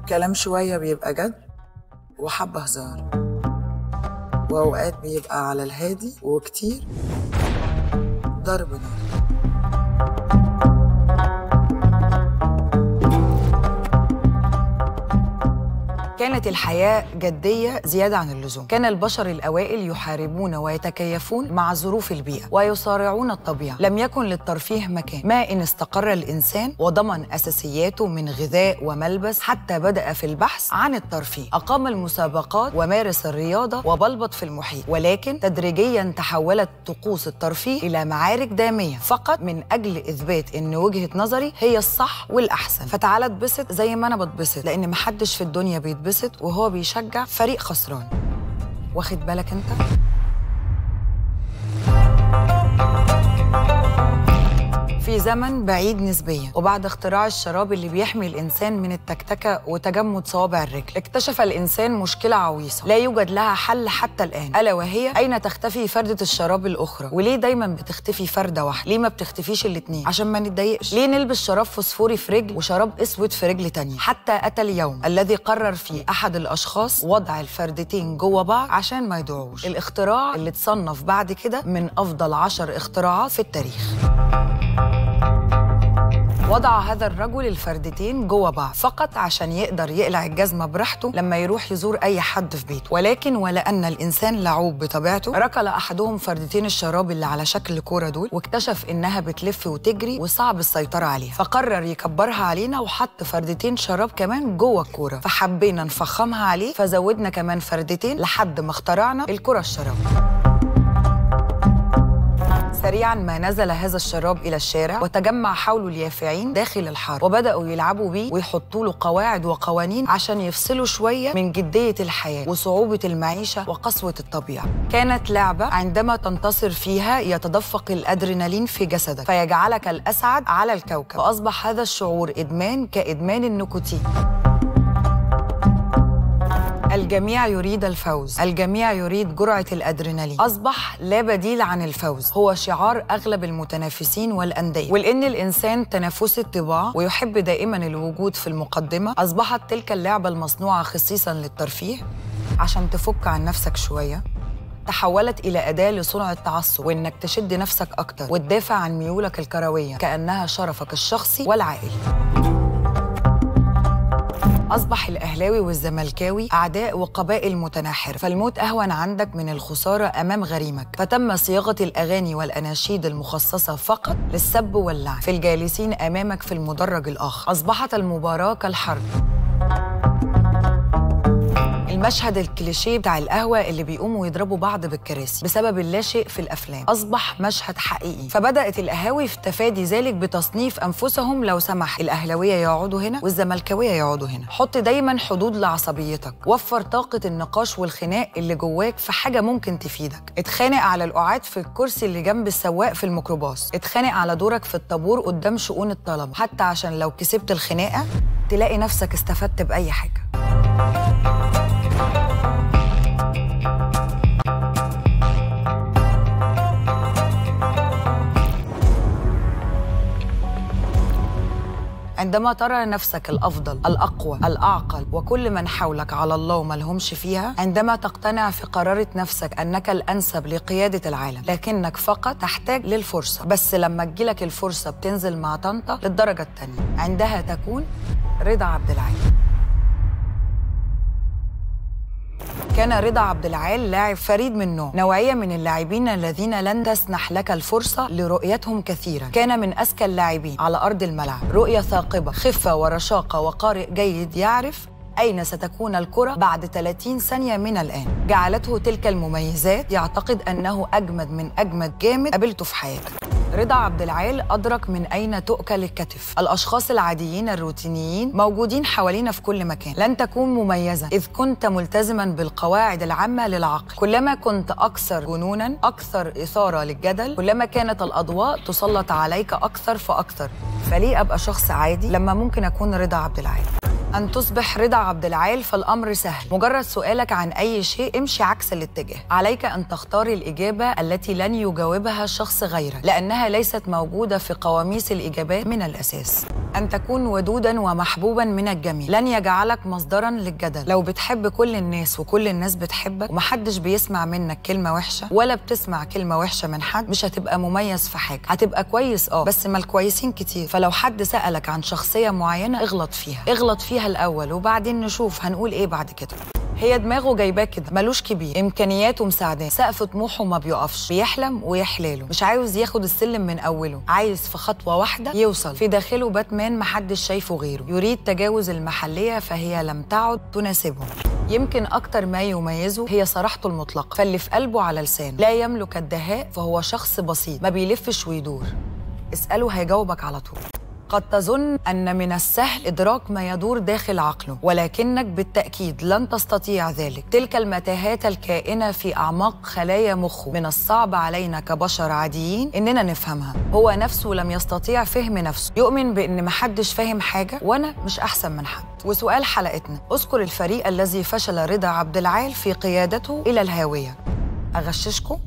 كلام شوية بيبقى جد وحبة هزار وأوقات بيبقى على الهادي وكتير ضرب نار كانت الحياة جدية زيادة عن اللزوم كان البشر الأوائل يحاربون ويتكيفون مع ظروف البيئة ويصارعون الطبيعة لم يكن للترفيه مكان ما إن استقر الإنسان وضمن أساسياته من غذاء وملبس حتى بدأ في البحث عن الترفيه أقام المسابقات ومارس الرياضة وبلبط في المحيط ولكن تدريجيا تحولت طقوس الترفيه إلى معارك دامية فقط من أجل إثبات إن وجهة نظري هي الصح والأحسن فتعالى اتبسط زي ما أنا بتبسط لأن محدش في الدنيا بيتبسط وهو بيشجع فريق خسران واخد بالك انت في زمن بعيد نسبيا وبعد اختراع الشراب اللي بيحمي الانسان من التكتكه وتجمد صوابع الرجل اكتشف الانسان مشكله عويصه لا يوجد لها حل حتى الان الا وهي اين تختفي فرده الشراب الاخرى وليه دايما بتختفي فرده واحده ليه ما بتختفيش الاثنين عشان ما نتضايقش ليه نلبس شراب فوسفوري في رجل وشراب اسود في رجل تانية حتى اتى اليوم الذي قرر فيه احد الاشخاص وضع الفردتين جوه بعض عشان ما يضيعوش الاختراع اللي اتصنف بعد كده من افضل عشر اختراعات في التاريخ وضع هذا الرجل الفردتين جوه بعض فقط عشان يقدر يقلع الجزمة براحته لما يروح يزور أي حد في بيته ولكن ولأن الإنسان لعوب بطبيعته ركل أحدهم فردتين الشراب اللي على شكل كورة دول واكتشف إنها بتلف وتجري وصعب السيطرة عليها فقرر يكبرها علينا وحط فردتين شراب كمان جوه الكورة فحبينا نفخمها عليه فزودنا كمان فردتين لحد ما اخترعنا الكرة الشراب سريعا ما نزل هذا الشراب الى الشارع وتجمع حوله اليافعين داخل الحرب وبداوا يلعبوا بيه ويحطوا له قواعد وقوانين عشان يفصلوا شويه من جديه الحياه وصعوبه المعيشه وقسوه الطبيعه كانت لعبه عندما تنتصر فيها يتدفق الادرينالين في جسدك فيجعلك الاسعد على الكوكب واصبح هذا الشعور ادمان كادمان النيكوتين الجميع يريد الفوز الجميع يريد جرعة الأدرينالين أصبح لا بديل عن الفوز هو شعار أغلب المتنافسين والأندية ولأن الإنسان تنافسي الطباع ويحب دائما الوجود في المقدمة أصبحت تلك اللعبة المصنوعة خصيصا للترفيه عشان تفك عن نفسك شوية تحولت إلى أداة لصنع التعصب وإنك تشد نفسك أكتر وتدافع عن ميولك الكروية كأنها شرفك الشخصي والعائلي أصبح الأهلاوي والزملكاوي أعداء وقبائل متناحرة فالموت أهون عندك من الخسارة أمام غريمك فتم صياغة الأغاني والأناشيد المخصصة فقط للسب واللعن في الجالسين أمامك في المدرج الآخر أصبحت المباراة كالحرب المشهد الكليشيه بتاع القهوة اللي بيقوموا يضربوا بعض بالكراسي بسبب اللاشيء في الأفلام أصبح مشهد حقيقي فبدأت القهاوي في تفادي ذلك بتصنيف أنفسهم لو سمح الأهلاوية يقعدوا هنا والزملكاوية يقعدوا هنا حط دايما حدود لعصبيتك وفر طاقة النقاش والخناق اللي جواك في حاجة ممكن تفيدك اتخانق على القعاد في الكرسي اللي جنب السواق في الميكروباص اتخانق على دورك في الطابور قدام شؤون الطلبة حتى عشان لو كسبت الخناقة تلاقي نفسك استفدت بأي حاجة عندما ترى نفسك الافضل الاقوى الاعقل وكل من حولك على الله وما لهمش فيها عندما تقتنع في قرارة نفسك انك الانسب لقياده العالم لكنك فقط تحتاج للفرصه بس لما تجيلك الفرصه بتنزل مع طنطا للدرجه الثانيه عندها تكون رضا عبد العال كان رضا عبد العال لاعب فريد من نوع نوعية من اللاعبين الذين لن تسنح لك الفرصة لرؤيتهم كثيرا كان من أذكى اللاعبين على أرض الملعب رؤية ثاقبة خفة ورشاقة وقارئ جيد يعرف أين ستكون الكرة بعد 30 ثانية من الآن جعلته تلك المميزات يعتقد أنه أجمد من أجمد جامد قابلته في حياتك رضا عبد العال أدرك من أين تؤكل الكتف الأشخاص العاديين الروتينيين موجودين حوالينا في كل مكان لن تكون مميزا إذ كنت ملتزما بالقواعد العامة للعقل كلما كنت أكثر جنونا أكثر إثارة للجدل كلما كانت الأضواء تسلط عليك أكثر فأكثر فليه أبقى شخص عادي لما ممكن أكون رضا عبد العال أن تصبح رضا عبد العال فالأمر سهل مجرد سؤالك عن أي شيء امشي عكس الاتجاه عليك أن تختار الإجابة التي لن يجاوبها شخص غيرك لأنها ليست موجودة في قواميس الإجابات من الأساس أن تكون ودودا ومحبوبا من الجميع لن يجعلك مصدرا للجدل لو بتحب كل الناس وكل الناس بتحبك ومحدش بيسمع منك كلمة وحشة ولا بتسمع كلمة وحشة من حد مش هتبقى مميز في حاجة هتبقى كويس اه بس ما الكويسين كتير فلو حد سألك عن شخصية معينة اغلط فيها اغلط فيها الأول وبعدين نشوف هنقول ايه بعد كده هي دماغه جايباه كده ملوش كبير امكانياته مساعداه سقف طموحه ما بيقفش بيحلم ويحلاله مش عاوز ياخد السلم من اوله عايز في خطوه واحده يوصل في داخله باتمان محدش شايفه غيره يريد تجاوز المحليه فهي لم تعد تناسبه يمكن أكتر ما يميزه هي صراحته المطلقة فاللي في قلبه على لسانه لا يملك الدهاء فهو شخص بسيط ما بيلفش ويدور اسأله هيجاوبك على طول قد تظن أن من السهل إدراك ما يدور داخل عقله ولكنك بالتأكيد لن تستطيع ذلك تلك المتاهات الكائنة في أعماق خلايا مخه من الصعب علينا كبشر عاديين إننا نفهمها هو نفسه لم يستطيع فهم نفسه يؤمن بأن محدش فاهم حاجة وأنا مش أحسن من حد وسؤال حلقتنا اذكر الفريق الذي فشل رضا عبد العال في قيادته إلى الهاوية أغششكم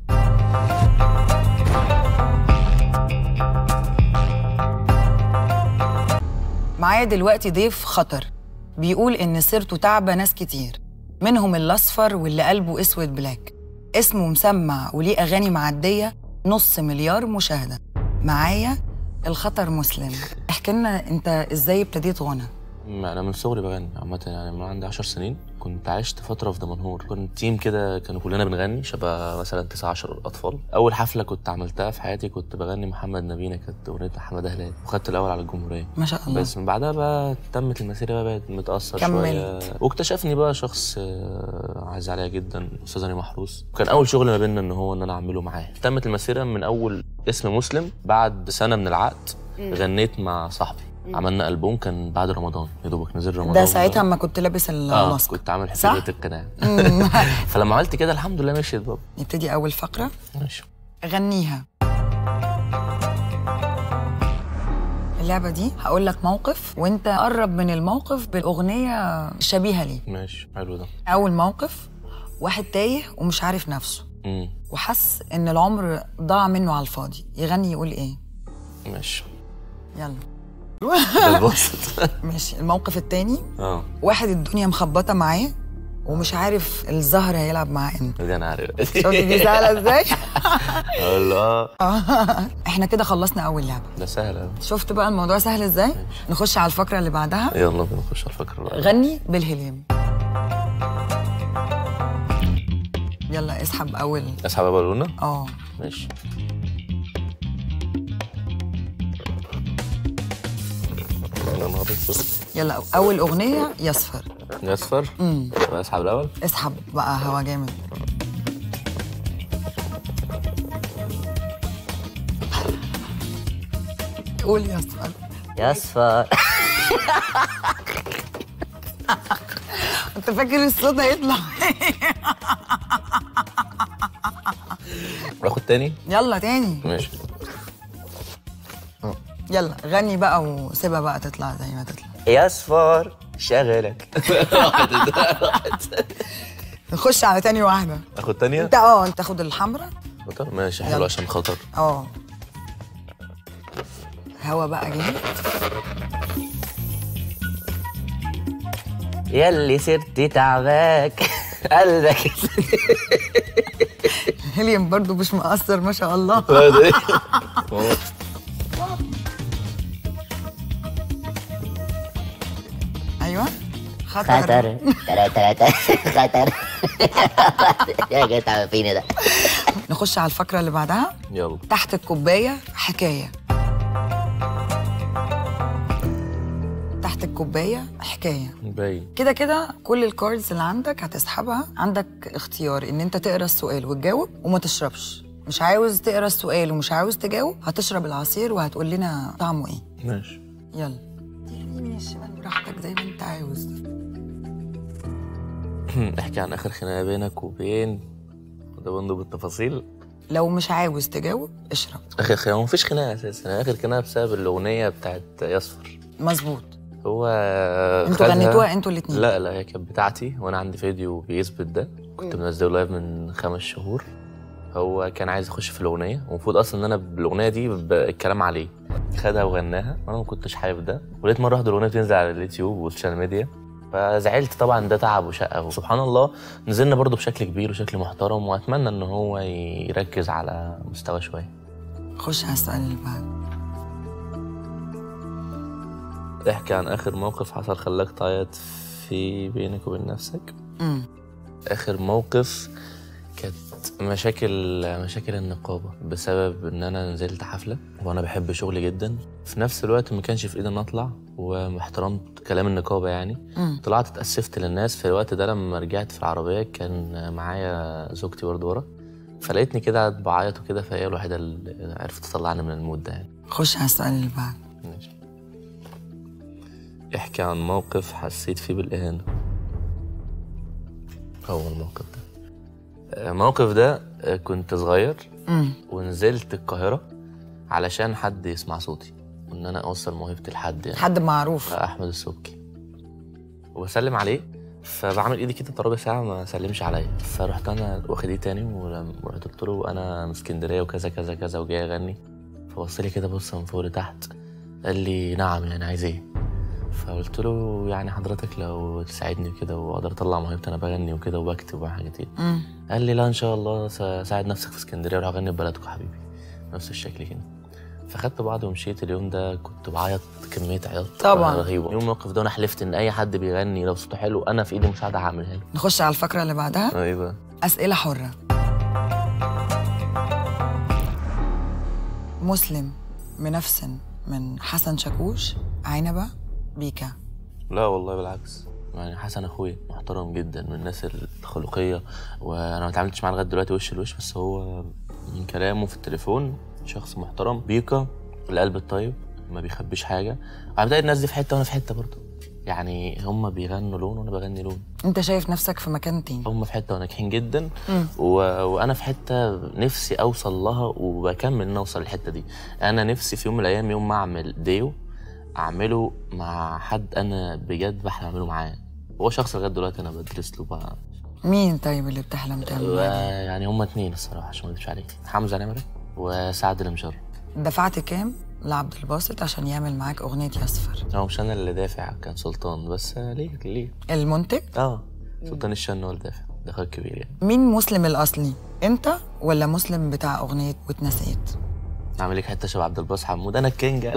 معايا دلوقتي ضيف خطر بيقول إن سيرته تعبى ناس كتير منهم الأصفر واللي قلبه أسود بلاك اسمه مسمع وليه أغاني معدية نص مليار مشاهدة معايا الخطر مسلم احكي لنا أنت إزاي ابتديت غنى ما انا من صغري بغني عامه يعني من عندي 10 سنين كنت عشت فتره في دمنهور كنت تيم كده كانوا كلنا بنغني شبه مثلا 9 10 اطفال اول حفله كنت عملتها في حياتي كنت بغني محمد نبينا كانت اغنيه حماده هلال وخدت الاول على الجمهوريه ما شاء الله بس من بعدها بقى تمت المسيره بقى بقت متاثر كملت. شويه واكتشفني بقى شخص آه، عايز عليا جدا استاذ هاني محروس وكان اول شغل ما بيننا ان هو ان انا اعمله معاه تمت المسيره من اول اسم مسلم بعد سنه من العقد غنيت مع صاحبي عملنا البوم كان بعد رمضان يا دوبك نزل رمضان ده ساعتها ما كنت لابس اه الماسك كنت عامل صح؟ حسابات القناع فلما عملت كده الحمد لله مشيت بابا نبتدي أول فقرة ماشي غنيها اللعبة دي هقول لك موقف وانت قرب من الموقف بالأغنية شبيهة ليه ماشي حلو ده أول موقف واحد تايه ومش عارف نفسه امم وحس إن العمر ضاع منه على الفاضي يغني يقول إيه ماشي يلا ده البسط ماشي الموقف التاني اه واحد الدنيا مخبطة معاه ومش عارف الزهر هيلعب معاه امتى دي انا عارف شفت دي سهلة ازاي؟ اقول له اه احنا كده خلصنا أول لعبة ده سهل أوي. شفت بقى الموضوع سهل ازاي؟ نخش على الفقرة اللي بعدها يلا بينا نخش على الفقره بقى غني بالهليم يلا اسحب اول اسحب بقى بالونه اه ماشي يا نهار اسود يلا اول اغنيه يصفر يصفر امم طب اسحب الاول اسحب بقى هوا جامد قول يصفر يصفر انت فاكر الصوت هيطلع اخد تاني يلا تاني ماشي يلا غني بقى وسيبها بقى تطلع زي ما تطلع يصفر شغلك نخش على تاني واحده اخد تانية انت اه انت خد الحمراء خطر ماشي حلو يلا. عشان خطر اه هوا بقى جامد يلي صرت تعباك قلبك هيليوم برضو مش مقصر ما شاء الله ده ايه ايوه خطر خطر ترى ترى ترى خطر يا جدع فيني ده نخش على الفقره اللي بعدها يلا تحت الكوبايه حكايه تحت الكوبايه حكايه باين كده كده كل الكاردز اللي عندك هتسحبها عندك اختيار ان انت تقرا السؤال وتجاوب وما تشربش مش عاوز تقرا السؤال ومش عاوز تجاوب هتشرب العصير وهتقول لنا طعمه ايه ماشي يلا يمين الشمال براحتك زي ما انت عاوز احكي عن اخر خناقه بينك وبين ده برضه بالتفاصيل لو مش عاوز تجاوب اشرب اخر خناقه مفيش خناقه اساسا اخر خناقه بسبب الاغنيه بتاعت يصفر مظبوط هو انتوا خدها- غنيتوها انتوا الاتنين لا لا هي كانت بتاعتي وانا عندي فيديو بيثبت ده كنت منزله لايف من خمس شهور هو كان عايز يخش في الاغنيه ومفروض اصلا ان انا بالاغنيه دي ب- الكلام عليه خدها وغناها وانا ما كنتش حابب ده ولقيت مره واحده الاغنيه بتنزل على اليوتيوب والسوشيال ميديا فزعلت طبعا ده تعب وشقه وسبحان الله نزلنا برضو بشكل كبير وشكل محترم واتمنى ان هو يركز على مستوى شويه خش على السؤال اللي بعده احكي عن اخر موقف حصل خلاك تعيط في بينك وبين نفسك امم اخر موقف كانت مشاكل مشاكل النقابه بسبب ان انا نزلت حفله وانا بحب شغلي جدا في نفس الوقت ما كانش في ايدي ان اطلع واحترمت كلام النقابه يعني امم طلعت اتاسفت للناس في الوقت ده لما رجعت في العربيه كان معايا زوجتي برضه ورا فلقيتني كده قاعد بعيط وكده فهي الوحيده اللي عرفت تطلعني من المود ده يعني خش على السؤال اللي بعده ماشي احكي عن موقف حسيت فيه بالإهانة هو الموقف ده آه، الموقف ده آه، كنت صغير امم ونزلت القاهرة علشان حد يسمع صوتي وإن أنا أوصل موهبتي لحد يعني حد معروف أحمد السبكي وبسلم عليه فبعمل ايدي كده ربع ساعه ما سلمش عليا فرحت انا واخد ايدي تاني ولما رحت قلت له انا من اسكندريه وكذا كذا كذا وجاي اغني فبص لي كده بص من فوق لتحت قال لي نعم يعني عايز ايه فقلت له يعني حضرتك لو تساعدني كده واقدر اطلع موهبتي انا بغني وكده وبكتب وحاجات كتير امم قال لي لا ان شاء الله س- ساعد نفسك في اسكندريه وروح اغني في بلدكم حبيبي نفس الشكل كده فخدت بعض ومشيت اليوم ده كنت بعيط كميه عياط طبعاً. رهيبه يوم الموقف ده انا حلفت ان اي حد بيغني لو صوته حلو انا في ايدي مساعده هعملها له نخش على الفقره اللي بعدها ايوه أسئلة حرة مسلم منفسن من حسن شاكوش عنبة بيكا لا والله بالعكس يعني حسن اخويا محترم جدا من الناس الخلقيه وانا ما اتعاملتش معاه لغايه دلوقتي وش لوش بس هو من كلامه في التليفون شخص محترم بيكا القلب الطيب ما بيخبيش حاجه انا بتلاقي الناس دي في حته وانا في حته برضه يعني هم بيغنوا لون وانا بغني لون أنت شايف نفسك في مكان تاني هم في حته وناجحين جدا مم. و... وانا في حته نفسي اوصل لها وبكمل ان اوصل للحته دي انا نفسي في يوم من الايام يوم ما اعمل ديو اعمله مع حد انا بجد بحلم اعمله معاه هو شخص لغايه دلوقتي انا بدرس له بقى مين طيب اللي بتحلم تعمل معاه؟ يعني هما اتنين الصراحه عشان ما اكذبش عليك حمزه نمره وسعد المشرف دفعت كام لعبد الباسط عشان يعمل معاك أغنية يصفر هو مش انا اللي دافع كان سلطان بس ليه ليه المنتج اه سلطان الشن هو اللي دافع ده اخويا الكبير يعني مين مسلم الأصلي أنت ولا مسلم بتاع أغنية واتنسيت اعمل لك حته شبه عبد الباسط حمود انا الكينج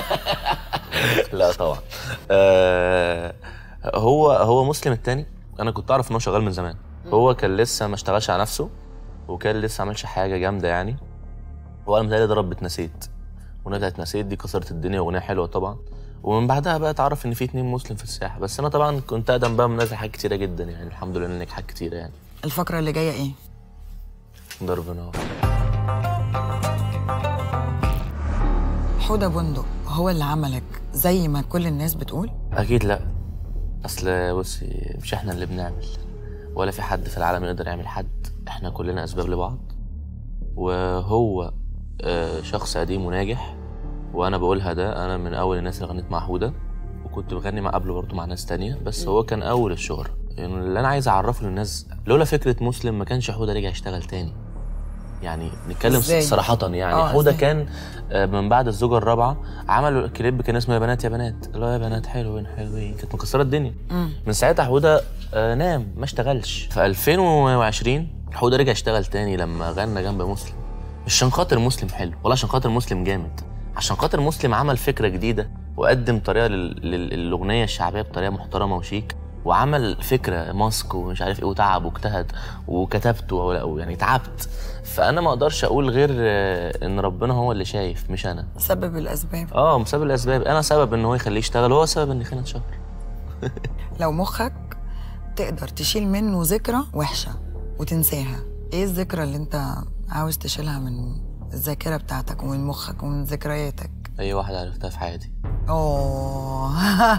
لا طبعا آه هو هو مسلم التاني انا كنت اعرف ان هو شغال من زمان هو كان لسه ما اشتغلش على نفسه وكان لسه ما عملش حاجه جامده يعني هو انا متهيألي ضرب اتنسيت واغنيه اتنسيت دي كسرت الدنيا واغنيه حلوه طبعا ومن بعدها بقى اتعرف ان في اتنين مسلم في الساحه بس انا طبعا كنت اقدم بقى منزل حاجات كتيره جدا يعني الحمد لله انك حاجات كتيره يعني الفقرة اللي جاية إيه؟ ضرب نار حودة بندق هو اللي عملك زي ما كل الناس بتقول اكيد لا اصل بصي مش احنا اللي بنعمل ولا في حد في العالم يقدر يعمل حد احنا كلنا اسباب لبعض وهو آه، شخص قديم وناجح وانا بقولها ده انا من اول الناس اللي غنيت مع حوده وكنت بغني مع قبله برضه مع ناس تانية بس هو كان اول الشهرة يعني اللي انا عايز اعرفه للناس لولا فكره مسلم ما كانش حوده رجع يشتغل تاني يعني نتكلم إزاي؟ صراحة يعني آه، حوده إزاي؟ كان آه، من بعد الزوجة الرابعة عملوا كليب كان اسمه يا بنات يا بنات اللي هو يا بنات حلوين حلوين كانت مكسرة الدنيا مم. من ساعتها حوده آه، نام ما اشتغلش في 2020 حوده رجع اشتغل تاني لما غنى جنب مسلم مش عشان خاطر مسلم حلو ولا عشان خاطر مسلم جامد عشان خاطر مسلم عمل فكره جديده وقدم طريقه لل- لل- للاغنيه الشعبيه بطريقه محترمه وشيك وعمل فكره ماسك ومش عارف ايه وتعب واجتهد وكتبت و- ويعني تعبت فانا ما اقدرش اقول غير آه، ان ربنا هو اللي شايف مش انا سبب الأسباب اه مسبب الاسباب انا سبب ان هو يخليه يشتغل هو سبب ان يخلينا نتشهر لو مخك تقدر تشيل منه ذكرى وحشة وتنساها ايه الذكرى اللي انت عاوز تشيلها من الذاكرة بتاعتك ومن مخك ومن ذكرياتك اي واحده عرفتها في حياتي اوه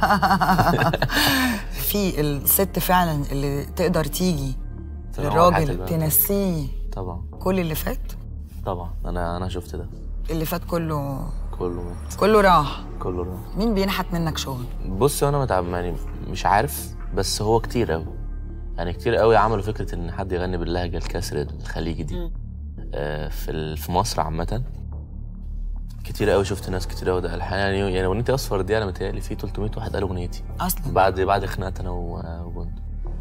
في الست فعلا اللي تقدر تيجي تنور حياتك للراجل بقى. تنسيه طبعا كل اللي فات طبعا انا انا شفت ده اللي فات كله كله مات كله راح كله راح مين بينحت منك شغل بص انا متعب يعني مش عارف بس هو كتير قوي يعني كتير قوي عملوا فكره ان حد يغني باللهجه الكسر الخليجي دي آه في ال- في مصر عامه كتير قوي شفت ناس كتير قوي ده الحقيقه يعني يعني اغنيتي اصفر دي انا متهيألي في 300 واحد قال اغنيتي اصلا بعد بعد خناقه انا و- وبندق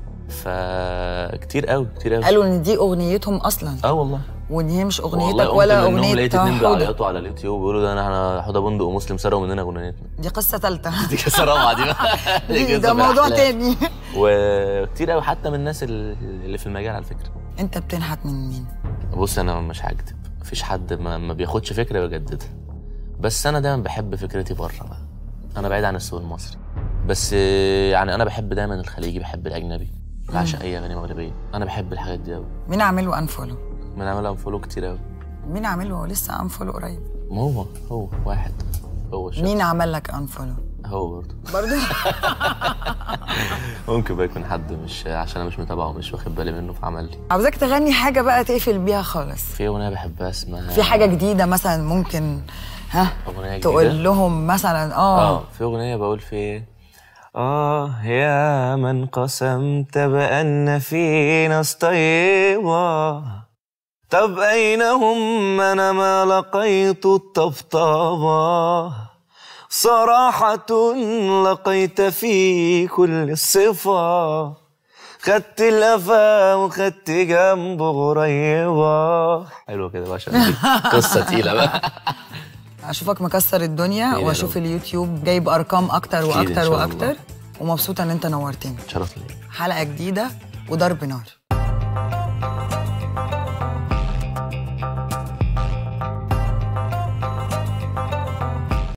فكتير قوي كتير قوي قالوا ان دي اغنيتهم اصلا اه والله وان هي مش والله اغنيتك قمت ولا منهم اغنيه لقيت اتنين حوده بيعيطوا على اليوتيوب بيقولوا ده انا احنا حوده بندق ومسلم سرقوا مننا اغنيتنا دي قصه ثالثه دي كسر روعه دي بقى دي دي- قصة ده موضوع بالأحلام. تاني وكتير قوي حتى من الناس ال- اللي في المجال على فكره انت بتنحت من مين بص انا مش هكدب مفيش حد ما, ما بياخدش فكره ويجددها بس انا دايما بحب فكرتي بره بقى انا بعيد عن السوق المصري بس آه، يعني انا بحب دايما الخليجي بحب الاجنبي بعشق اي اغاني مغربيه انا بحب الحاجات دي قوي مين عامله انفولو بنعملها فولو كتير قوي مين عامله لسه انفولو قريب ما هو هو واحد هو الشخص مين عمل لك انفولو هو برضه برضه ممكن بقى يكون حد مش عشان انا مش متابعه ومش واخد بالي منه فعمل لي عاوزاك تغني حاجه بقى تقفل بيها خالص في اغنيه بحبها اسمها في حاجه جديده مثلا ممكن ها اغنيه جديده تقول لهم مثلا اه اه في اغنيه بقول في ايه آه يا من قسمت بأن في ناس طيبة طب أين هم أنا ما لقيت الطبطبة صراحة لقيت في كل الصفة خدت القفا وخدت جنب غريبة حلوة كده بقى عشان دي قصة تقيلة بقى اشوفك مكسر الدنيا خير يا واشوف رب. اليوتيوب جايب ارقام اكتر أكيد إن واكتر شاء الله. واكتر ومبسوطه ان انت نورتني شرف لي حلقه جديده وضرب نار